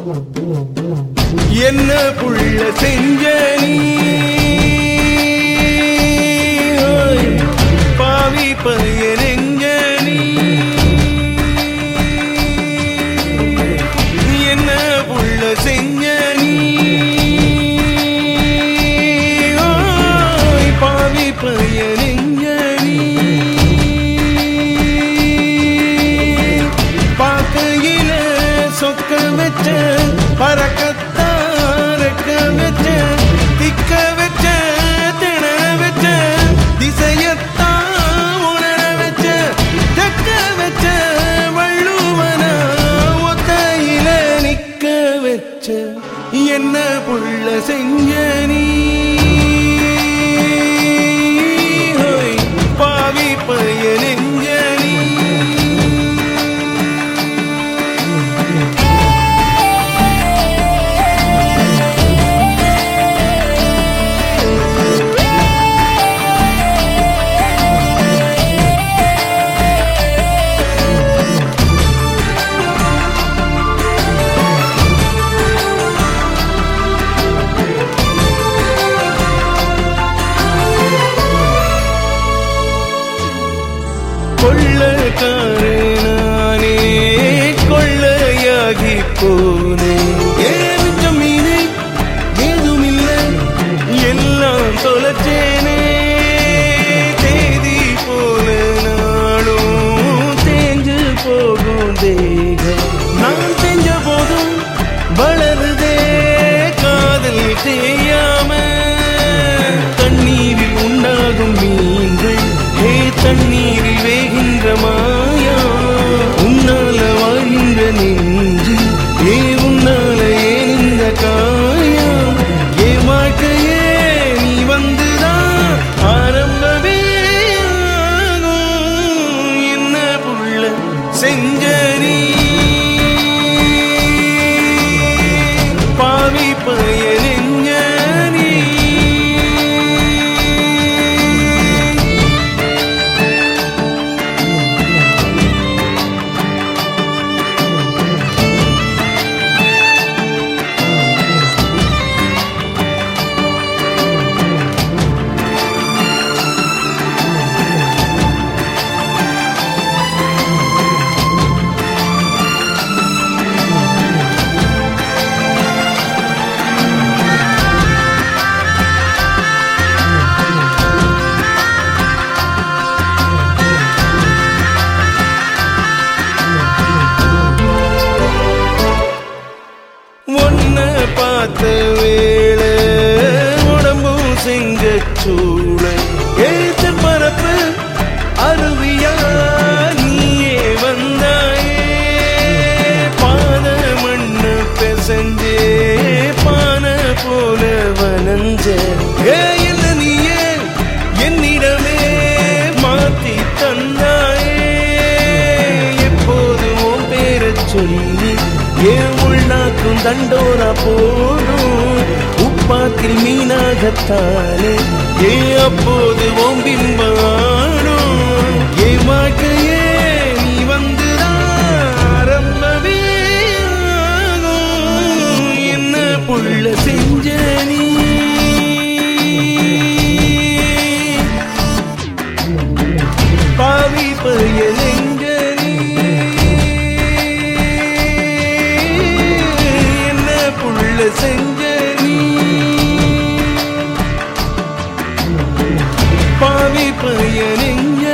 என்ன புள்ள செஞ்ச நீ ஓய், பாவி பையனெங்க நீ என்ன புள்ள செஞ்ச நீ ஓய், பாவி பையனெங்க நீ பார்க்கையில சொக்க வச்ச பறக்கத்தான் ரெக்க வச்ச திக்க வச்ச திணற வச்ச திசையத்தான் உணர வச்ச தெக்க வச்ச வள்ளுவன ஒத்தையில நிக்க வச்ச என்ன புள்ள செஞ்ச நீ ஹோய், பாவி பையனெஞ்ச நீ கொள்ளக்காரனானே கொள்ளையாகி போனேன் ஏன் ஜமீனே ஏதுமில்லை எல்லாம் தொலைச்சேனே தேதி போல நாளும் தேஞ்சு போகும் தேகம் நான் செஞ்ச போதும் வளருதே காதல் செய்யாம தண்ணீரில் உண்டாகும் மீன்கள் ஹே தண்ணீரில் வேகின்ற மாயா உன்னால வாழ்கின்ற நெஞ்சு ஏ உன்னால ஏன் இந்த காயா ஏ வாழ்க்கையே நீ வந்துதான் ஆரம்பமே ஆகும். என்ன புள்ள செஞ்ச நீ பாவி பயனெஞ்ச நீ ஒன்ன பார்த்த வேளை உடம்பும் செங்க சூழ எழுத்து பரப்பு அருவியா நீயே வந்தாயே பாத மண்ணு பெசஞ்சே பான போல வனஞ்ச ஏ என்ன நீயே என்னிடமே மாத்தி தந்தாயே எப்போது உன் பேரச் சொல்லி ஏன் உள்நாக்கும் தண்டோரா போடும் உப்பாத்தில் மீனாகத்தானே ஏ அப்போது உன் பிம்பாடும் ஏ வாழ்க்கையே நீ வந்துதான் ஆரம்பமே ஆகும். என்ன புள்ள செஞ்ச நீ பாவி பையனெங்க நீ என்ன புள்ள செஞ்ச நீ பாவி பையனெங்க